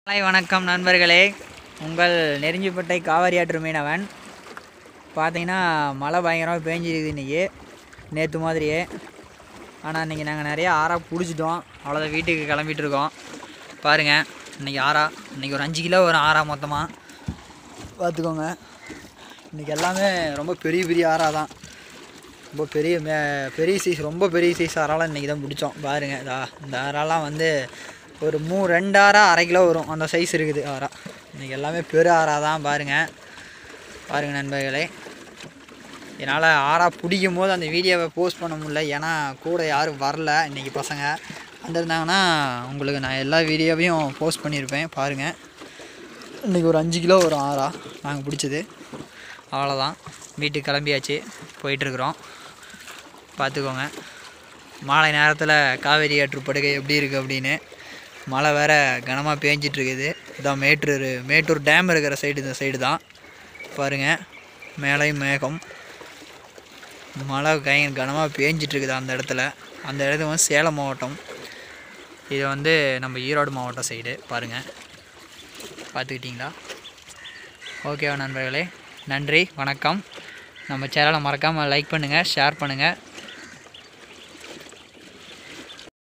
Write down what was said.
காலை வணக்கம் நண்பர்களே உங்கள் நெருஞ்சிப்பட்டை காவிரி ஆற்று மீனவன் பார்த்தீங்கன்னா மழை பயங்கரமாக பேஞ்சிருக்குது இன்றைக்கி நேற்று மாதிரியே ஆனால் இன்றைக்கி நாங்கள் நிறைய ஆறா பிடிச்சிட்டோம் அவ்வளோதான் வீட்டுக்கு கிளம்பிட்டு இருக்கோம் பாருங்கள் இன்றைக்கி ஆறா இன்றைக்கி ஒரு அஞ்சு கிலோ வரும் ஆறா மொத்தமாக பார்த்துக்கோங்க இன்றைக்கி எல்லாமே ரொம்ப பெரிய பெரிய ஆறா தான் ரொம்ப பெரிய மே பெரிய சைஸ் ரொம்ப பெரிய சைஸ் ஆறாலாம் இன்றைக்கி தான் பிடிச்சோம் பாருங்கள் இதா இந்த ஆறாலாம் வந்து ஒரு மூ ரெண்டு ஆறா அரை கிலோ வரும் அந்த சைஸ் இருக்குது ஆறா இன்றைக்கி எல்லாமே பெரு ஆறா தான் பாருங்கள் பாருங்கள் நண்பர்களே என்னால் ஆறா பிடிக்கும் போது அந்த வீடியோவை போஸ்ட் பண்ண முடியல ஏன்னா கூட யாரும் வரல இன்றைக்கி பசங்க வந்திருந்தாங்கன்னா உங்களுக்கு நான் எல்லா வீடியோவையும் போஸ்ட் பண்ணியிருப்பேன் பாருங்கள் இன்றைக்கி ஒரு அஞ்சு கிலோ வரும் ஆறா நாங்கள் பிடிச்சது அவ்வளோதான் வீட்டுக்கு கிளம்பியாச்சு போயிட்டுருக்குறோம் பார்த்துக்கோங்க மாலை நேரத்தில் காவேரி ஆற்று படுகை எப்படி இருக்குது அப்படின்னு மழை வேற கனமாக பேஞ்சிட்டு இருக்குது இதான் மேட்டூர் மேட்டூர் டேம் இருக்கிற சைடு இந்த சைடு தான் பாருங்கள் மேலையும் மேகம் மழை கை கனமாக பேஞ்சிட்டு இருக்குது அந்த இடத்துல அந்த இடத்துல வந்து சேலம் மாவட்டம் இது வந்து நம்ம ஈரோடு மாவட்டம் சைடு பாருங்கள் பார்த்துக்கிட்டிங்களா ஓகேவா நண்பர்களே நன்றி வணக்கம் நம்ம சேனலை மறக்காமல் லைக் பண்ணுங்கள் ஷேர் பண்ணுங்கள்